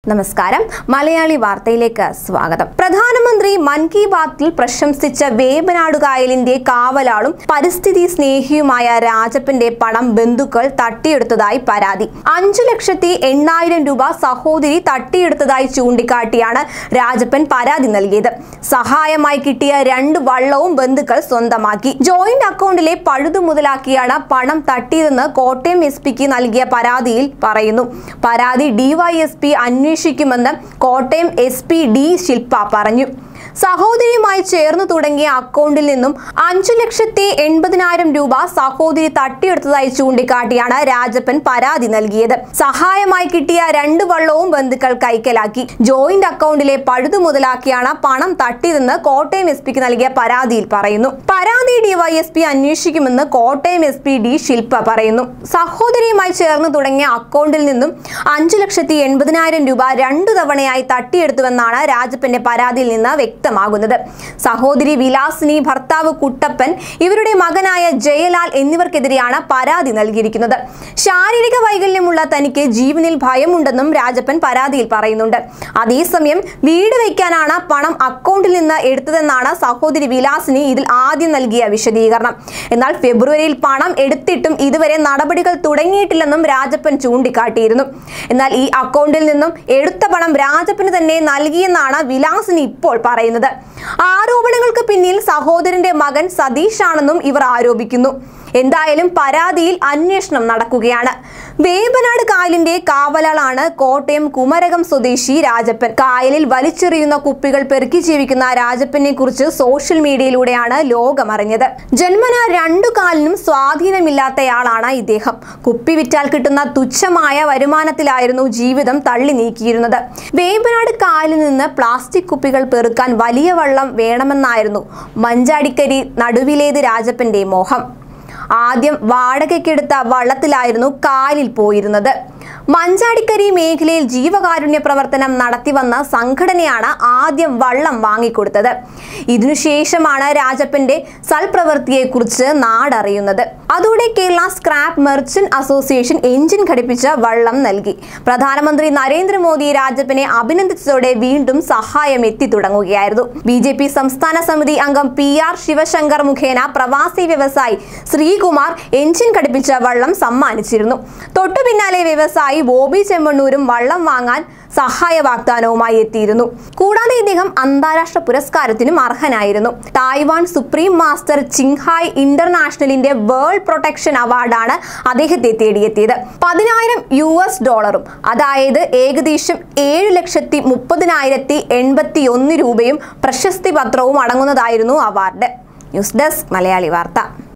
നമസ്കാരം മലയാളി വാർത്തയിലേക്ക് സ്വാഗതം പ്രധാനമന്ത്രി മൻ കി ബാത്തിൽ പ്രശംസിച്ച വേമ്പനാട് കായലിന്റെ കാവലാളും പരിസ്ഥിതി സ്നേഹിയുമായ രാജപ്പന്റെ പണം ബന്ധുക്കൾ തട്ടിയെടുത്തതായി പരാതി അഞ്ചു ലക്ഷത്തി എണ്ണായിരം രൂപ സഹോദരി തട്ടിയെടുത്തതായി ചൂണ്ടിക്കാട്ടിയാണ് രാജപ്പൻ പരാതി നൽകിയത് സഹായമായി കിട്ടിയ രണ്ട് വള്ളവും ബന്ധുക്കൾ സ്വന്തമാക്കി ജോയിന്റ് അക്കൗണ്ടിലെ പഴുതു മുതലാക്കിയാണ് പണം തട്ടിയതെന്ന് കോട്ടയം എസ് പിക്ക് നൽകിയ പരാതിയിൽ പറയുന്നു പരാതി ഡിവൈഎസ്പി അന്വേഷിക്കുമെന്ന് Kottayam S P D Shilpa പറഞ്ഞു സഹോദരിയുമായി ചേർന്ന് തുടങ്ങിയ അക്കൗണ്ടിൽ നിന്നും അഞ്ചു ലക്ഷത്തി എൺപതിനായിരം രൂപ സഹോദരി തട്ടിയെടുത്തതായി ചൂണ്ടിക്കാട്ടിയാണ് രാജപ്പൻ പരാതി നൽകിയത് സഹായമായി കിട്ടിയ രണ്ട് വള്ളവും ബന്ധുക്കൾ കൈക്കലാക്കി ജോയിന്റ് അക്കൗണ്ടിലെ പഴുതു മുതലാക്കിയാണ് പണം തട്ടിയതെന്ന് കോട്ടയം എസ് പിക്ക് നൽകിയ പരാതിയിൽ പറയുന്നു പരാതി ഡിവൈഎസ്പി അന്വേഷിക്കുമെന്ന് Kottayam S P D Shilpa പറയുന്നു സഹോദരിയുമായി ചേർന്ന് തുടങ്ങിയ അക്കൗണ്ടിൽ നിന്നും അഞ്ചു ലക്ഷത്തി എൺപതിനായിരം രൂപ രണ്ടു തവണയായി തട്ടിയെടുത്തുവെന്നാണ് രാജപ്പന്റെ പരാതിയിൽ നിന്ന് വ്യക്തമാകുന്നത് സഹോദരി വിലാസിനി ഭർത്താവ് കുട്ടപ്പൻ ഇവരുടെ മകനായ ജയലാൽ എന്നിവർക്കെതിരെയാണ് പരാതി നൽകിയിരിക്കുന്നത് ശാരീരിക വൈകല്യമുള്ള തനിക്ക് ജീവനിൽ ഭയമുണ്ടെന്നും രാജപ്പൻ പരാതിയിൽ പറയുന്നുണ്ട് അതേസമയം വീട് വയ്ക്കാനാണ് പണം അക്കൗണ്ടിൽ നിന്ന് എടുത്തതെന്നാണ് സഹോദരി വിലാസിനി ഇതിൽ ആദ്യം നൽകിയ വിശദീകരണം എന്നാൽ ഫെബ്രുവരിയിൽ പണം എടുത്തിട്ടും ഇതുവരെ നടപടികൾ തുടങ്ങിയിട്ടില്ലെന്നും രാജപ്പൻ ചൂണ്ടിക്കാട്ടിയിരുന്നു എന്നാൽ ഈ അക്കൗണ്ടിൽ നിന്നും എടുത്ത പണം രാജപ്പന് തന്നെ നൽകിയെന്നാണ് വിലാസിനി ഇപ്പോൾ പറയുന്നത് ആരോപണങ്ങൾക്ക് പിന്നിൽ സഹോദരന്റെ മകൻ സതീഷാണെന്നും ഇവർ ആരോപിക്കുന്നു എന്തായാലും പരാതിയിൽ അന്വേഷണം നടക്കുകയാണ് വേമ്പനാട് കായലിന്റെ കാവലാളാണ് കോട്ടയം കുമരകം സ്വദേശി രാജപ്പൻ കായലിൽ വലിച്ചെറിയുന്ന കുപ്പികൾ പെറുക്കി ജീവിക്കുന്ന രാജപ്പനെ കുറിച്ച് സോഷ്യൽ മീഡിയയിലൂടെയാണ് ലോകമറിഞ്ഞത് ജന്മന രണ്ടു കാലിനും സ്വാധീനമില്ലാത്തയാളാണ് ഇദ്ദേഹം കുപ്പി വിറ്റാൽ കിട്ടുന്ന തുച്ഛമായ വരുമാനത്തിലായിരുന്നു ജീവിതം തള്ളി നീക്കിയിരുന്നത് വേമ്പനാട് കായലിൽ നിന്ന് പ്ലാസ്റ്റിക് കുപ്പികൾ പെറുക്കാൻ വലിയ വള്ളം വേണമെന്നായിരുന്നു മഞ്ചാടിക്കരി നടുവിലേത് രാജപ്പന്റെ മോഹം ആദ്യം വാടകയ്ക്കെടുത്ത വള്ളത്തിലായിരുന്നു കായലിൽ പോയിരുന്നത് മഞ്ചാടിക്കരി മേഖലയിൽ ജീവകാരുണ്യ പ്രവർത്തനം നടത്തിവന്ന സംഘടനയാണ് ആദ്യം വള്ളം വാങ്ങിക്കൊടുത്തത് ഇതിനുശേഷമാണ് രാജപ്പന്റെ സൽപ്രവൃത്തിയെക്കുറിച്ച് നാടറിയുന്നത് അതോടെ Kerala scrap merchant association engine ഘടിപ്പിച്ച വള്ളം നൽകി പ്രധാനമന്ത്രി നരേന്ദ്രമോദി രാജപ്പനെ അഭിനന്ദിച്ചതോടെ വീണ്ടും സഹായം എത്തി തുടങ്ങുകയായിരുന്നു ബി ജെ പി സംസ്ഥാന സമിതി അംഗം പി ആർ ശിവശങ്കർ മുഖേന പ്രവാസി വ്യവസായി ശ്രീകുമാർ എഞ്ചിൻ ഘടിപ്പിച്ച വള്ളം സമ്മാനിച്ചിരുന്നു തൊട്ടു പിന്നാലെ വ്യവസായി ബോബി ചെമ്മണ്ണൂരും വള്ളം വാങ്ങാൻ സഹായ വാഗ്ദാനവുമായി എത്തിയിരുന്നു കൂടാതെ ഇദ്ദേഹം അന്താരാഷ്ട്ര പുരസ്കാരത്തിനും അർഹനായിരുന്നു തായ്വാൻ സുപ്രീം മാസ്റ്റർ ചിങ്ഹായ് ഇന്റർനാഷണലിന്റെ വേൾഡ് പ്രൊട്ടക്ഷൻ അവാർഡാണ് അദ്ദേഹത്തെ തേടിയെത്തിയത് പതിനായിരം യു എസ് ഡോളറും അതായത് ഏകദേശം ഏഴ് ലക്ഷത്തി മുപ്പതിനായിരത്തി എൺപത്തി ഒന്ന് രൂപയും പ്രശസ്തി പത്രവും അടങ്ങുന്നതായിരുന്നു അവാർഡ് ന്യൂസ് ഡെസ്ക് മലയാളി വാർത്ത